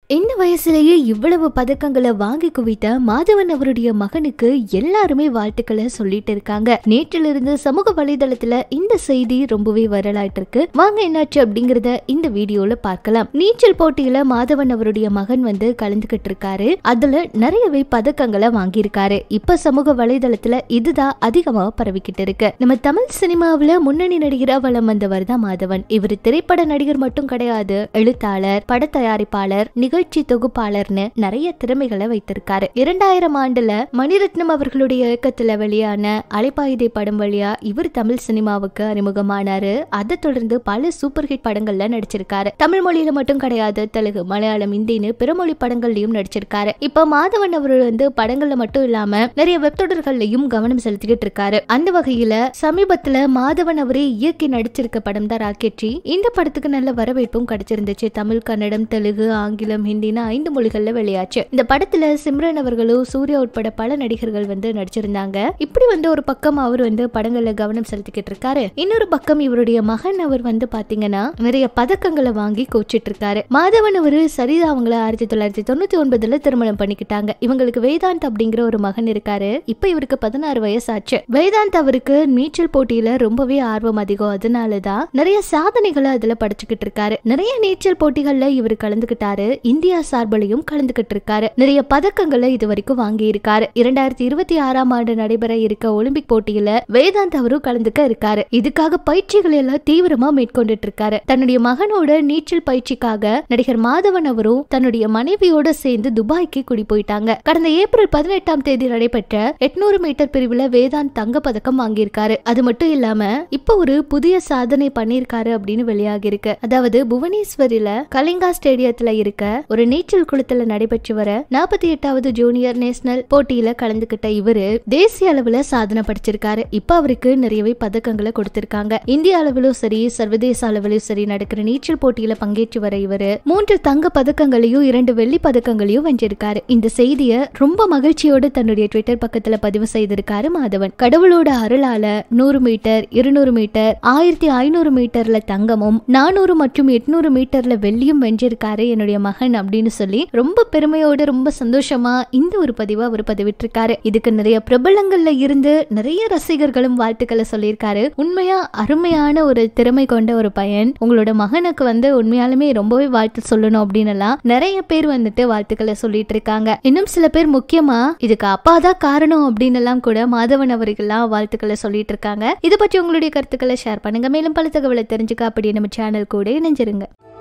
இந்த வயசுலயே இவ்வளவு பதக்கங்களை வாங்கி குவித்த மாதவன் அவருடைய மகனுக்கு எல்லாருமே வாழ்த்துக்களை சொல்லிட்டு இருக்காங்க நேற்றிலிருந்து சமூக வலைதளத்துல இந்த செய்தி ரொம்பவே வரலாயிட்டு இருக்கு வாங்க என்னாச்சு அப்படிங்கறத இந்த வீடியோல பார்க்கலாம் நீச்சல் போட்டியில மாதவன் அவருடைய மகன் வந்து கலந்துகிட்டு இருக்காரு அதுல நிறையவே பதக்கங்களை வாங்கியிருக்காரு இப்ப சமூக வலைதளத்துல இதுதான் அதிகமா பரவிக்கிட்டு இருக்கு நம்ம தமிழ் சினிமாவுல முன்னணி நடிகரா வலம் வந்தவர் தான் மாதவன் இவர் திரைப்பட நடிகர் மட்டும் கிடையாது எழுத்தாளர் பட தயாரிப்பாளர் நிகழ்ச்சி தொகுப்பாளர்னு நிறைய திறமைகளை வைத்திருக்காரு இரண்டாயிரம் ஆண்டுல மணிரத்னம் அவர்களுடைய இயக்கத்துல வெளியான அலைப்பாயுதை படம் வழியா இவர் தமிழ் சினிமாவுக்கு அறிமுகமானாரு அதை தொடர்ந்து பல சூப்பர் ஹிட் படங்கள்ல நடிச்சிருக்காரு தமிழ் மொழியில மட்டும் கிடையாது தெலுங்கு மலையாளம் இந்தின்னு பிற மொழி படங்கள்லயும் நடிச்சிருக்காரு இப்ப மாதவன் அவர் வந்து படங்கள்ல மட்டும் இல்லாம நிறைய வெப் தொடர்கள்லயும் கவனம் செலுத்திக்கிட்டு இருக்காரு அந்த வகையில சமீபத்துல மாதவன் அவரே இயக்கி நடிச்சிருக்க படம் தான் ராக்கெட்ரி இந்த படத்துக்கு நல்ல வரவேற்பும் கிடைச்சிருந்துச்சு தமிழ் கன்னடம் தெலுங்கு ஆங்கிலம் ஹிந்தின்னு ஐந்து மொழிகள்ல வெளியாச்சு இந்த படத்துல சிம்ரன் அவர்களும் சூர்யா உட்பட பல நடிகர்கள் வந்து நடிச்சிருந்தாங்க இப்படி வந்து ஒரு பக்கம் அவர் வந்து படங்கள்ல கவனம் செலுத்திக்கிட்டு இருக்காரு இன்னொரு பக்கம் இவருடைய மகன் அவர் வந்து பாத்தீங்கன்னா நிறைய பதக்கங்களை வாங்கி கோச்சிட்டு இருக்காரு மாதவன் அவரு சரிதா அவங்கள ஆயிரத்தி தொள்ளாயிரத்தி தொண்ணூத்தி ஒன்பதுல திருமணம் பண்ணிக்கிட்டாங்க இவங்களுக்கு வேதாந்த் அப்படிங்கிற ஒரு மகன் இருக்காரு இப்ப இவருக்கு பதினாறு வயசாச்சு வேதாந்த் அவருக்கு நீச்சல் போட்டியில ரொம்பவே ஆர்வம் அதிகம் அதனாலதான் நிறைய சாதனைகளை அதுல படிச்சுக்கிட்டு இருக்காரு நிறைய நீச்சல் போட்டிகள்ல இவர் கலந்துகிட்டாரு இந்தியா சார்பிலையும் கலந்துகிட்டு இருக்காரு நிறைய பதக்கங்களை இது வரைக்கும் வாங்கி இருக்காரு இரண்டாயிரத்தி இருபத்தி ஆறாம் ஆண்டு நடைபெற இருக்க ஒலிம்பிக் போட்டியில வேதாந்த் அவரும் கலந்துக்க இருக்காரு இதுக்காக பயிற்சிகள் எல்லாம் தீவிரமா மேற்கொண்டுட்டு இருக்காரு தன்னுடைய மகனோட நீச்சல் பயிற்சிக்காக நடிகர் மாதவன் அவரும் தன்னுடைய மனைவியோட சேர்ந்து துபாய்க்கு குடி போயிட்டாங்க கடந்த ஏப்ரல் பதினெட்டாம் தேதி நடைபெற்ற எட்நூறு மீட்டர் பிரிவுல வேதாந்த் தங்க பதக்கம் வாங்கியிருக்காரு அது மட்டும் இல்லாம இப்ப ஒரு புதிய சாதனை பண்ணியிருக்காரு அப்படின்னு வெளியாகி இருக்கு அதாவது புவனேஸ்வரில கலிங்கா ஸ்டேடியத்துல இருக்க ஒரு நீச்சல் குளத்துல நடைபெற்று வர நாற்பத்தி எட்டாவது ஜூனியர் நேஷனல் போட்டியில கலந்துகிட்ட இவரு தேசிய அளவுல சாதனை படிச்சிருக்காரு இப்ப அவருக்கு நிறையவே பதக்கங்களை கொடுத்திருக்காங்க இந்திய அளவிலும் சரி சர்வதேச அளவிலும் சரி நடக்கிற நீச்சல் போட்டியில பங்கேற்று வர இவரு மூன்று தங்க பதக்கங்களையும் இரண்டு வெள்ளி பதக்கங்களையும் வென்றிருக்காரு இந்த செய்திய ரொம்ப மகிழ்ச்சியோடு தன்னுடைய ட்விட்டர் பக்கத்துல பதிவு செய்திருக்காரு மாதவன் கடவுளோட அருளால நூறு மீட்டர் இருநூறு மீட்டர் ஆயிரத்தி ஐநூறு மீட்டர்ல தங்கமும் நானூறு மற்றும் எட்நூறு மீட்டர்ல வெள்ளியும் வென்றிருக்காரு என்னுடைய மகன் அப்படின்னு சொல்லி ரொம்ப பெருமையோடு ரொம்ப சந்தோஷமா இந்த ஒரு பதிவை அவர் பதிவிட்டிருக்காரு இதுக்கு நிறைய பிரபலங்கள்ல இருந்து நிறைய ரசிகர்களும் வாழ்த்துக்களை சொல்லியிருக்காரு உண்மையா அருமையான ஒரு திறமை கொண்ட ஒரு பையன் உங்களோட மகனுக்கு வந்து உண்மையாலுமே ரொம்பவே வாழ்த்து சொல்லணும் அப்படின்னு எல்லாம் நிறைய பேர் வந்துட்டு வாழ்த்துக்களை சொல்லிட்டு இருக்காங்க இன்னும் சில பேர் முக்கியமா இதுக்கு அப்பா தான் காரணம் அப்படின்னு எல்லாம் கூட மாதவன் அவர்கள்லாம் வாழ்த்துக்களை சொல்லிட்டு இருக்காங்க இதை பற்றி உங்களுடைய கருத்துக்களை ஷேர் பண்ணுங்க மேலும் பல தகவலை தெரிஞ்சுக்க அப்படியே நம்ம சேனல் கூட இணைஞ்சிருங்க